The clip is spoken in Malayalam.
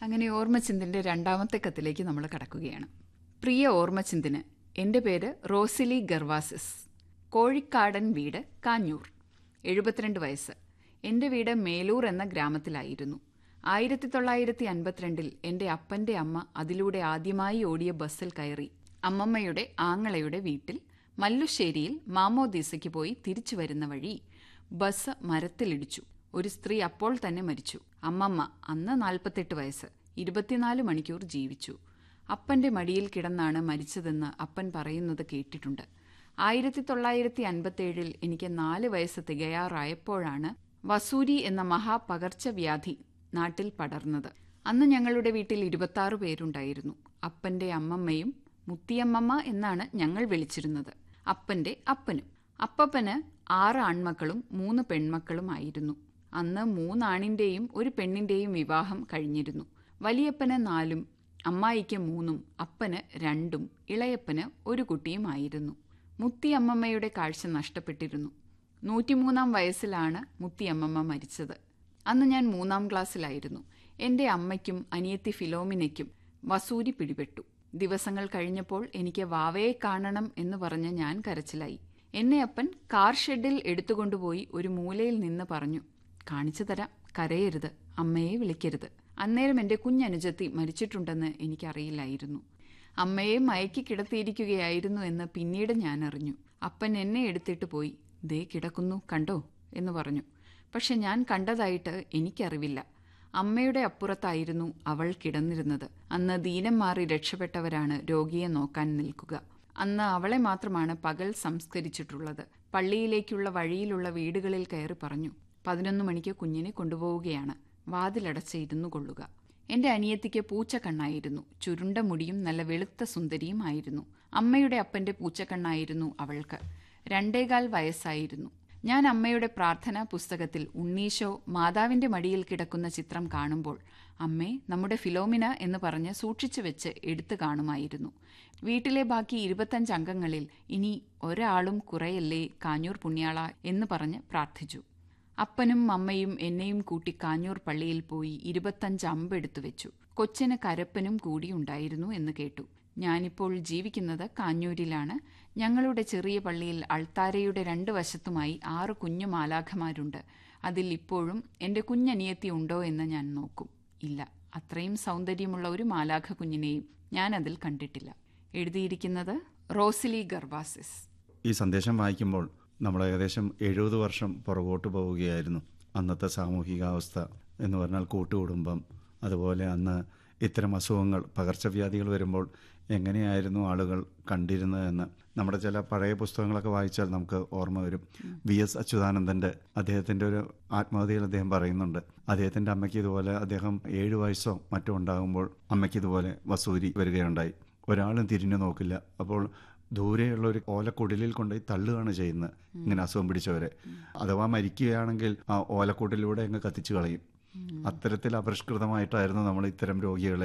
അങ്ങനെ ഓർമ്മചിന്തിൻ്റെ രണ്ടാമത്തെ കത്തിലേക്ക് നമ്മൾ കടക്കുകയാണ് പ്രിയ ഓർമ്മചിന്തിന് എൻ്റെ പേര് റോസിലി ഗർവാസിസ് കോഴിക്കാടൻ വീട് കാഞ്ഞൂർ എഴുപത്തിരണ്ട് വയസ്സ് എൻ്റെ വീട് മേലൂർ എന്ന ഗ്രാമത്തിലായിരുന്നു ആയിരത്തി തൊള്ളായിരത്തി അൻപത്തിരണ്ടിൽ എൻ്റെ അപ്പൻ്റെ അമ്മ അതിലൂടെ ആദ്യമായി ഓടിയ ബസ്സിൽ കയറി അമ്മമ്മയുടെ ആങ്ങളയുടെ വീട്ടിൽ മല്ലുശ്ശേരിയിൽ മാമോദീസയ്ക്ക് പോയി തിരിച്ചു വരുന്ന വഴി ബസ് മരത്തിലിടിച്ചു ഒരു സ്ത്രീ അപ്പോൾ തന്നെ മരിച്ചു അമ്മമ്മ അന്ന് നാൽപ്പത്തെട്ട് വയസ്സ് ഇരുപത്തിനാല് മണിക്കൂർ ജീവിച്ചു അപ്പന്റെ മടിയിൽ കിടന്നാണ് മരിച്ചതെന്ന് അപ്പൻ പറയുന്നത് കേട്ടിട്ടുണ്ട് ആയിരത്തി തൊള്ളായിരത്തി അൻപത്തേഴിൽ എനിക്ക് നാല് വയസ്സ് തികയാറായപ്പോഴാണ് വസൂരി എന്ന മഹാപകർച്ചവ്യാധി നാട്ടിൽ പടർന്നത് അന്ന് ഞങ്ങളുടെ വീട്ടിൽ ഇരുപത്താറ് പേരുണ്ടായിരുന്നു അപ്പന്റെ അമ്മമ്മയും മുത്തിയമ്മമ്മ എന്നാണ് ഞങ്ങൾ വിളിച്ചിരുന്നത് അപ്പന്റെ അപ്പനും അപ്പപ്പന് ആറ് ആൺമക്കളും മൂന്ന് പെൺമക്കളുമായിരുന്നു അന്ന് മൂന്നാണിന്റെയും ഒരു പെണ്ണിന്റെയും വിവാഹം കഴിഞ്ഞിരുന്നു വലിയപ്പന് നാലും അമ്മായിക്ക് മൂന്നും അപ്പന് രണ്ടും ഇളയപ്പന് ഒരു കുട്ടിയുമായിരുന്നു മുത്തിയമ്മമ്മയുടെ കാഴ്ച നഷ്ടപ്പെട്ടിരുന്നു നൂറ്റിമൂന്നാം വയസ്സിലാണ് മുത്തിയമ്മമ്മ മരിച്ചത് അന്ന് ഞാൻ മൂന്നാം ക്ലാസ്സിലായിരുന്നു എൻ്റെ അമ്മയ്ക്കും അനിയത്തി ഫിലോമിനയ്ക്കും വസൂരി പിടിപെട്ടു ദിവസങ്ങൾ കഴിഞ്ഞപ്പോൾ എനിക്ക് വാവയെ കാണണം എന്ന് പറഞ്ഞ് ഞാൻ കരച്ചിലായി എന്നെ അപ്പൻ കാർ ഷെഡിൽ എടുത്തുകൊണ്ടുപോയി ഒരു മൂലയിൽ നിന്ന് പറഞ്ഞു കാണിച്ചു തരാം കരയരുത് അമ്മയെ വിളിക്കരുത് അന്നേരം എൻ്റെ കുഞ്ഞനുജത്തി മരിച്ചിട്ടുണ്ടെന്ന് എനിക്കറിയില്ലായിരുന്നു അമ്മയെ മയക്കി കിടത്തിയിരിക്കുകയായിരുന്നു എന്ന് പിന്നീട് ഞാൻ അറിഞ്ഞു അപ്പൻ എന്നെ എടുത്തിട്ട് പോയി ദേ കിടക്കുന്നു കണ്ടോ എന്ന് പറഞ്ഞു പക്ഷെ ഞാൻ കണ്ടതായിട്ട് എനിക്കറിവില്ല അമ്മയുടെ അപ്പുറത്തായിരുന്നു അവൾ കിടന്നിരുന്നത് അന്ന് ദീനം മാറി രക്ഷപ്പെട്ടവരാണ് രോഗിയെ നോക്കാൻ നിൽക്കുക അന്ന് അവളെ മാത്രമാണ് പകൽ സംസ്കരിച്ചിട്ടുള്ളത് പള്ളിയിലേക്കുള്ള വഴിയിലുള്ള വീടുകളിൽ കയറി പറഞ്ഞു പതിനൊന്ന് മണിക്ക് കുഞ്ഞിനെ കൊണ്ടുപോവുകയാണ് വാതിലടച്ച് ഇരുന്നു കൊള്ളുക എന്റെ അനിയത്തിക്ക് പൂച്ചക്കണ്ണായിരുന്നു ചുരുണ്ട മുടിയും നല്ല വെളുത്ത സുന്ദരിയും ആയിരുന്നു അമ്മയുടെ അപ്പന്റെ പൂച്ചക്കണ്ണായിരുന്നു അവൾക്ക് രണ്ടേകാൽ വയസ്സായിരുന്നു ഞാൻ അമ്മയുടെ പ്രാർത്ഥനാ പുസ്തകത്തിൽ ഉണ്ണീശോ മാതാവിന്റെ മടിയിൽ കിടക്കുന്ന ചിത്രം കാണുമ്പോൾ അമ്മേ നമ്മുടെ ഫിലോമിന എന്ന് പറഞ്ഞ് സൂക്ഷിച്ചു വെച്ച് എടുത്തു കാണുമായിരുന്നു വീട്ടിലെ ബാക്കി ഇരുപത്തഞ്ച് അംഗങ്ങളിൽ ഇനി ഒരാളും കുറയല്ലേ കാഞ്ഞൂർ പുണ്യാള എന്ന് പറഞ്ഞ് പ്രാർത്ഥിച്ചു അപ്പനും അമ്മയും എന്നെയും കൂട്ടി കാഞ്ഞൂർ പള്ളിയിൽ പോയി ഇരുപത്തഞ്ച് അമ്പെടുത്തു വെച്ചു കൊച്ചിന് കരപ്പനും കൂടി ഉണ്ടായിരുന്നു എന്ന് കേട്ടു ഞാനിപ്പോൾ ജീവിക്കുന്നത് കാഞ്ഞൂരിലാണ് ഞങ്ങളുടെ ചെറിയ പള്ളിയിൽ അൾത്താരയുടെ രണ്ട് വശത്തുമായി ആറ് കുഞ്ഞു മാലാഖമാരുണ്ട് അതിൽ ഇപ്പോഴും എൻ്റെ കുഞ്ഞനിയത്തി ഉണ്ടോ എന്ന് ഞാൻ നോക്കും ഇല്ല അത്രയും സൗന്ദര്യമുള്ള ഒരു മാലാഖ കുഞ്ഞിനെയും ഞാൻ അതിൽ കണ്ടിട്ടില്ല എഴുതിയിരിക്കുന്നത് റോസിലി ഗർവാസിസ് ഈ സന്ദേശം വായിക്കുമ്പോൾ നമ്മൾ ഏകദേശം എഴുപത് വർഷം പുറകോട്ട് പോവുകയായിരുന്നു അന്നത്തെ സാമൂഹികാവസ്ഥ എന്ന് പറഞ്ഞാൽ കൂട്ടുകുടുംബം അതുപോലെ അന്ന് ഇത്തരം അസുഖങ്ങൾ പകർച്ചവ്യാധികൾ വരുമ്പോൾ എങ്ങനെയായിരുന്നു ആളുകൾ കണ്ടിരുന്നതെന്ന് നമ്മുടെ ചില പഴയ പുസ്തകങ്ങളൊക്കെ വായിച്ചാൽ നമുക്ക് ഓർമ്മ വരും വി എസ് അച്യുതാനന്ദൻ്റെ അദ്ദേഹത്തിൻ്റെ ഒരു ആത്മകഥയിൽ അദ്ദേഹം പറയുന്നുണ്ട് അദ്ദേഹത്തിൻ്റെ അമ്മയ്ക്ക് ഇതുപോലെ അദ്ദേഹം ഏഴ് വയസ്സോ മറ്റോ ഉണ്ടാകുമ്പോൾ അമ്മയ്ക്ക് ഇതുപോലെ വസൂരി വരികയുണ്ടായി ഒരാളും തിരിഞ്ഞു നോക്കില്ല അപ്പോൾ ദൂരെയുള്ള ഒരു ഓലക്കുടലിൽ കൊണ്ടുപോയി തള്ളുകയാണ് ചെയ്യുന്നത് ഇങ്ങനെ അസുഖം പിടിച്ചവരെ അഥവാ മരിക്കുകയാണെങ്കിൽ ആ ഓലക്കുടലിലൂടെ അങ്ങ് കത്തിച്ചു കളയും അത്തരത്തിൽ അപരിഷ്കൃതമായിട്ടായിരുന്നു നമ്മൾ ഇത്തരം രോഗികളെ